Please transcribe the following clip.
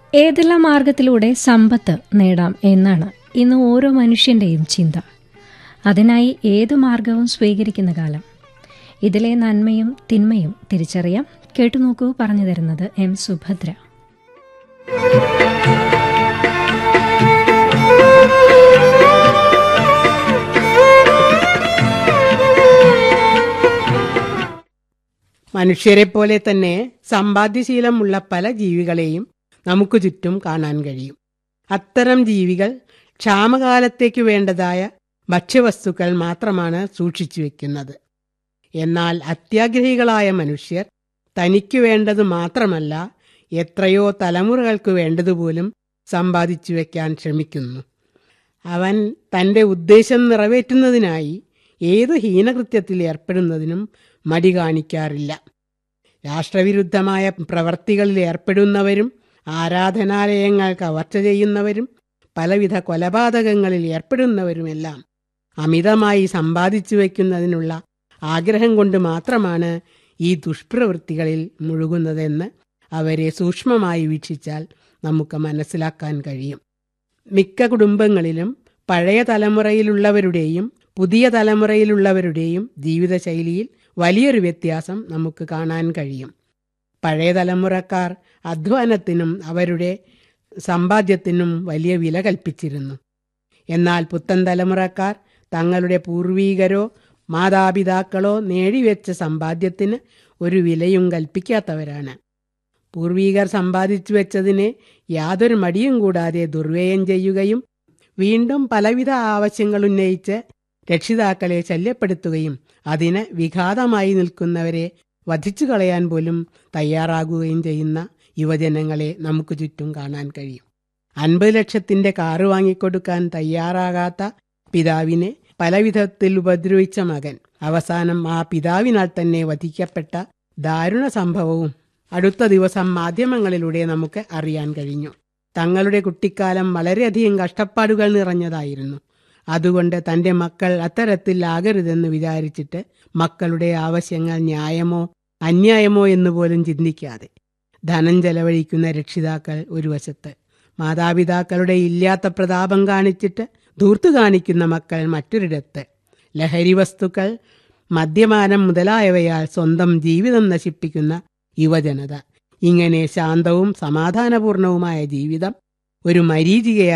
ഏതെല്ലാം മാർഗത്തിലൂടെ സമ്പത്ത് നേടാം എന്നാണ് ഇന്ന് ഓരോ മനുഷ്യന്റെയും ചിന്ത അതിനായി ഏതു മാർഗവും സ്വീകരിക്കുന്ന കാലം ഇതിലെ നന്മയും തിന്മയും തിരിച്ചറിയാം കേട്ടുനോക്കൂ പറഞ്ഞു തരുന്നത് എം സുഭദ്ര മനുഷ്യരെ പോലെ തന്നെ സമ്പാദ്യശീലമുള്ള പല ജീവികളെയും നമുക്ക് ചുറ്റും കാണാൻ കഴിയും അത്തരം ജീവികൾ ക്ഷാമകാലത്തേക്ക് വേണ്ടതായ ഭക്ഷ്യവസ്തുക്കൾ മാത്രമാണ് സൂക്ഷിച്ചു വെക്കുന്നത് എന്നാൽ അത്യാഗ്രഹികളായ മനുഷ്യർ തനിക്ക് വേണ്ടത് മാത്രമല്ല എത്രയോ തലമുറകൾക്ക് വേണ്ടതുപോലും സമ്പാദിച്ചു വെക്കാൻ ശ്രമിക്കുന്നു അവൻ തന്റെ ഉദ്ദേശം നിറവേറ്റുന്നതിനായി ഏത് ഹീനകൃത്യത്തിൽ ഏർപ്പെടുന്നതിനും മടി കാണിക്കാറില്ല രാഷ്ട്രവിരുദ്ധമായ പ്രവർത്തികളിൽ ഏർപ്പെടുന്നവരും ആരാധനാലയങ്ങൾ കവർച്ച ചെയ്യുന്നവരും പലവിധ കൊലപാതകങ്ങളിൽ ഏർപ്പെടുന്നവരുമെല്ലാം അമിതമായി സമ്പാദിച്ചു വയ്ക്കുന്നതിനുള്ള ആഗ്രഹം കൊണ്ട് മാത്രമാണ് ഈ ദുഷ്പ്രവൃത്തികളിൽ മുഴുകുന്നതെന്ന് അവരെ സൂക്ഷ്മമായി വീക്ഷിച്ചാൽ നമുക്ക് മനസ്സിലാക്കാൻ കഴിയും മിക്ക കുടുംബങ്ങളിലും പഴയ തലമുറയിലുള്ളവരുടെയും പുതിയ തലമുറയിലുള്ളവരുടെയും ജീവിതശൈലിയിൽ വലിയൊരു വ്യത്യാസം നമുക്ക് കാണാൻ കഴിയും പഴയ തലമുറക്കാർ അധ്വാനത്തിനും അവരുടെ സമ്പാദ്യത്തിനും വലിയ വില കൽപ്പിച്ചിരുന്നു എന്നാൽ പുത്തൻ തലമുറക്കാർ തങ്ങളുടെ പൂർവീകരോ മാതാപിതാക്കളോ നേടിവെച്ച സമ്പാദ്യത്തിന് ഒരു വിലയും കൽപ്പിക്കാത്തവരാണ് പൂർവീകർ സമ്പാദിച്ചു വെച്ചതിനെ യാതൊരു മടിയും കൂടാതെ ദുർവ്യയം ചെയ്യുകയും വീണ്ടും പലവിധ ആവശ്യങ്ങൾ ഉന്നയിച്ച് രക്ഷിതാക്കളെ ശല്യപ്പെടുത്തുകയും അതിന് വിഘാതമായി നിൽക്കുന്നവരെ വധിച്ചു കളയാൻ പോലും തയ്യാറാകുകയും ചെയ്യുന്ന യുവജനങ്ങളെ നമുക്ക് ചുറ്റും കാണാൻ കഴിയും അൻപത് ലക്ഷത്തിന്റെ കാറ് വാങ്ങിക്കൊടുക്കാൻ തയ്യാറാകാത്ത പിതാവിനെ പലവിധത്തിൽ ഉപദ്രവിച്ച മകൻ അവസാനം ആ പിതാവിനാൽ തന്നെ വധിക്കപ്പെട്ട ദാരുണ സംഭവവും അടുത്ത ദിവസം മാധ്യമങ്ങളിലൂടെ നമുക്ക് അറിയാൻ കഴിഞ്ഞു തങ്ങളുടെ കുട്ടിക്കാലം വളരെയധികം കഷ്ടപ്പാടുകൾ നിറഞ്ഞതായിരുന്നു അതുകൊണ്ട് തന്റെ മക്കൾ അത്തരത്തിൽ ആകരുതെന്ന് വിചാരിച്ചിട്ട് മക്കളുടെ ആവശ്യങ്ങൾ ന്യായമോ അന്യായമോ എന്ന് പോലും ചിന്തിക്കാതെ ധനം ചെലവഴിക്കുന്ന രക്ഷിതാക്കൾ ഒരു വശത്ത് മാതാപിതാക്കളുടെ ഇല്ലാത്ത പ്രതാപം കാണിച്ചിട്ട് ധൂർത്തു കാണിക്കുന്ന മക്കൾ മറ്റൊരിടത്ത് ലഹരി വസ്തുക്കൾ മദ്യപാനം മുതലായവയാൽ സ്വന്തം ജീവിതം നശിപ്പിക്കുന്ന യുവജനത ഇങ്ങനെ ശാന്തവും സമാധാനപൂർണവുമായ ജീവിതം ഒരു മരീചികയായി